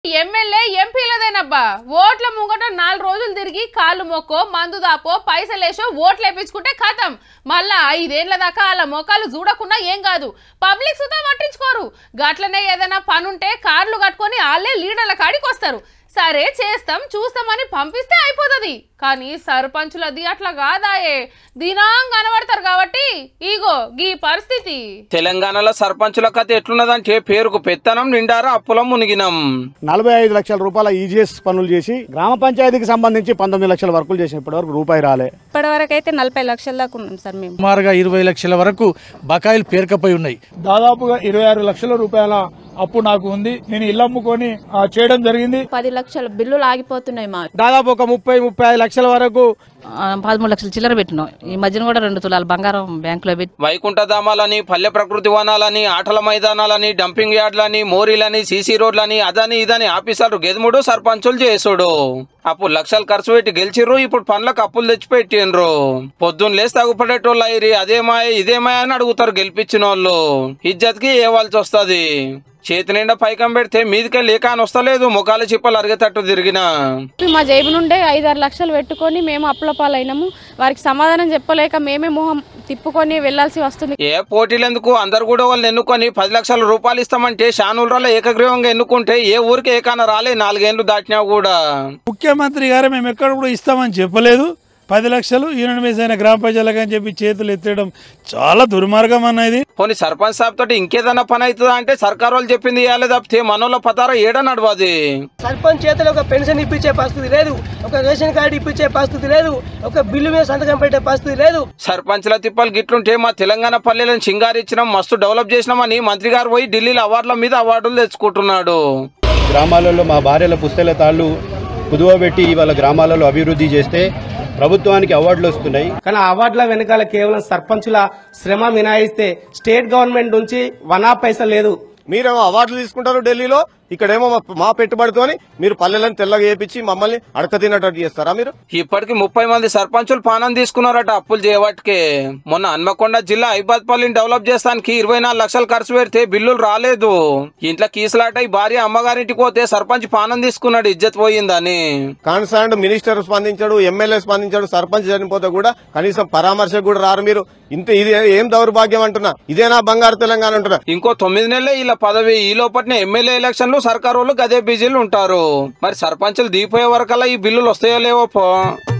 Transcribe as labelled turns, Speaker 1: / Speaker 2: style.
Speaker 1: MLA ఎంపీలదేనబ్బా ఓట్ల ముంగట నాలుగు రోజులు తిరిగి కాళ్ళు మొక్కో మందు దాపో పైసలేసో ఓట్లు వేపించుకుంటే ఖతం మళ్ళా ఐదేళ్ల దాకా వాళ్ళ మొక్కలు చూడకుండా ఏం కాదు పబ్లిక్ సుతా పట్టించుకోరు గట్లనే ఏదైనా పనుంటే కార్లు కట్టుకొని వాళ్ళే లీడర్ల కాడికి వస్తారు సరే చేస్తాం చూస్తామని పంపిస్తే అయిపోతుంది కానీ సర్పంచులది అట్లా కాదాయే దినాం కనబడతారు కాబట్టి ఇగో గీ పరిస్థితి
Speaker 2: తెలంగాణలో సర్పంచుల కథ ఎట్లున్నదంటే పేరుకు పెత్తనం నిండారా అప్పులం మునిగినం
Speaker 3: నలభై ఐదు లక్షల రూపాయల ఈజీఎస్ పనులు చేసి గ్రామ పంచాయతీకి సంబంధించి పంతొమ్మిది లక్షల వర్కులు చేసిన ఇప్పటి వరకు రూపాయి రాలే
Speaker 4: ఇప్పటివరకు అయితే నలభై లక్షల దాకా ఉన్నాం సార్ మేము
Speaker 5: సుమారుగా ఇరవై లక్షల వరకు బకాయిలు పేరుకపోయి ఉన్నాయి
Speaker 6: దాదాపుగా ఇరవై ఆరు లక్షల రూపాయల అప్పు నాకు ఉంది నేను ఇల్లు అమ్ముకొని ఆ, చేయడం జరిగింది
Speaker 7: పది లక్షల బిల్లులు ఆగిపోతున్నాయి మా
Speaker 3: దాదాపు ఒక ముప్పై ముప్పై ఐదు లక్షల వరకు
Speaker 8: ఆ, పదమూడు లక్షలు చిల్లర పెట్టినాం ఈ మధ్యన కూడా రెండు తులాలు బంగారం బ్యాంకులో పెట్టి
Speaker 2: వైకుంఠధామాలని పల్లె ప్రకృతి వనాలని ఆటల మైదానాలని డంపింగ్ యార్డ్లని మోరీలని సీసీ రోడ్లని అదని ఇదని ఆఫీసర్లు గెదుముడు సర్పంచులు చేసుడు అప్పుడు లక్షలు ఖర్చు పెట్టి గెలిచిర్రు ఇప్పుడు పనులకు అప్పులు తెచ్చి పెట్టిండ్రు పొద్దున్న లేసి తగుపడేటోళ్ళు అయ్యి అదేమాయ ఇదేమాయ అని అడుగుతారు గెలిపించిన వాళ్ళు ఇజ్జత్కి ఏవాల్సి వస్తుంది చేతి నిండా పైకం పెడితే మీదికెళ్ళి ఏకాని వస్తలేదు ముఖాల చిప్పలు అరిగేటట్టు తిరిగినా
Speaker 4: మా జేబు నుండే ఐదారు లక్షలు పెట్టుకొని మేము అప్పుల పాలైనాము వారికి సమాధానం చెప్పలేక మేమే మొహం తిప్పుకొని వెళ్ళాల్సి వస్తుంది
Speaker 2: ఏ పోటీలు ఎందుకు అందరు కూడా వాళ్ళని ఎన్నుకొని పది లక్షల రూపాయలు ఇస్తామంటే షానూరులో ఏకగ్రీవంగా ఎన్నుకుంటే ఏ ఊరికి ఏకాన రాలే నాలుగేళ్లు దాటినా కూడా
Speaker 6: ముఖ్యమంత్రి గారు మేము ఎక్కడ కూడా ఇస్తామని చెప్పలేదు పది లక్షలు యూనియన్ బేస్ అయిన గ్రామ ప్రజలకు అని చెప్పి చేతులు ఎత్తడం చాలా దుర్మార్గం అన్నది
Speaker 2: పోనీ సర్పంచ్ సాబ్ తోటి ఇంకేదన్నా పని అవుతుందా అంటే సర్కారు వాళ్ళు చెప్పింది ఇవ్వాలి తప్పితే మనోళ్ళ పతారా ఏడ నడవది
Speaker 9: సర్పంచ్ చేతిలో ఒక పెన్షన్ ఇప్పించే పరిస్థితి లేదు ఒక రేషన్ కార్డు ఇప్పించే పరిస్థితి లేదు ఒక బిల్లు మీద సంతకం పెట్టే పరిస్థితి లేదు
Speaker 2: సర్పంచ్ల తిప్పలు గిట్లుంటే మా తెలంగాణ పల్లెలను సింగారిచ్చినాం మస్తు డెవలప్ చేసినామని మంత్రి గారు పోయి ఢిల్లీలో అవార్డుల మీద అవార్డులు తెచ్చుకుంటున్నాడు
Speaker 3: గ్రామాలలో మా భార్యల పుస్తల తాళ్ళు కుదువబెట్టి వాళ్ళ గ్రామాలలో అభివృద్ధి చేస్తే ప్రభుత్వానికి అవార్డులు వస్తున్నాయి
Speaker 9: కానీ ఆ అవార్డుల వెనకాల కేవలం సర్పంచుల శ్రమ మినాయిస్తే స్టేట్ గవర్నమెంట్ నుంచి వనా పైసా లేదు
Speaker 10: మీరేమో అవార్డులు తీసుకుంటారు ఢిల్లీలో ఇక్కడేమో మా- మా పెట్టుబడితోని మీరు పల్లెలను తెల్లగా వేపించి మమ్మల్ని అడక తిన్నట్టు చేస్తారా మీరు
Speaker 2: ఇప్పటికి ముప్పై మంది సర్పంచులు పానం తీసుకున్నారట అప్పులు చేయబట్టుకే మొన్న హన్మకొండ జిల్లా ఐబాద్పల్లిని డెవలప్ చేస్తానికి ఇరవై నాలుగు లక్షలు ఖర్చు పెడితే బిల్లులు రాలేదు ఇంట్లో కీసులాట భార్య అమ్మగారింటికి పోతే సర్పంచ్ పానం తీసుకున్నాడు ఇజ్జత్ పోయిందని
Speaker 10: కాన్సర్న్ మినిస్టర్ స్పందించాడు ఎమ్మెల్యే స్పందించాడు సర్పంచ్ చనిపోతే కూడా కనీసం పరామర్శకు కూడా రారు మీరు ఇంత ఇది ఏం దౌర్భాగ్యం అంటున్నా ఇదేనా బంగారు తెలంగాణ అంటున్నా
Speaker 2: ఇంకో తొమ్మిది నెలలే ఇలా పదవి ఈ లోపట్నే ఎమ్మెల్యే ఎలక్షన్లు సర్కారు వాళ్ళు గదే బిజీలు ఉంటారు మరి సర్పంచులు దిగిపోయే వరకల్లా ఈ బిల్లులు వస్తాయో లేవో పో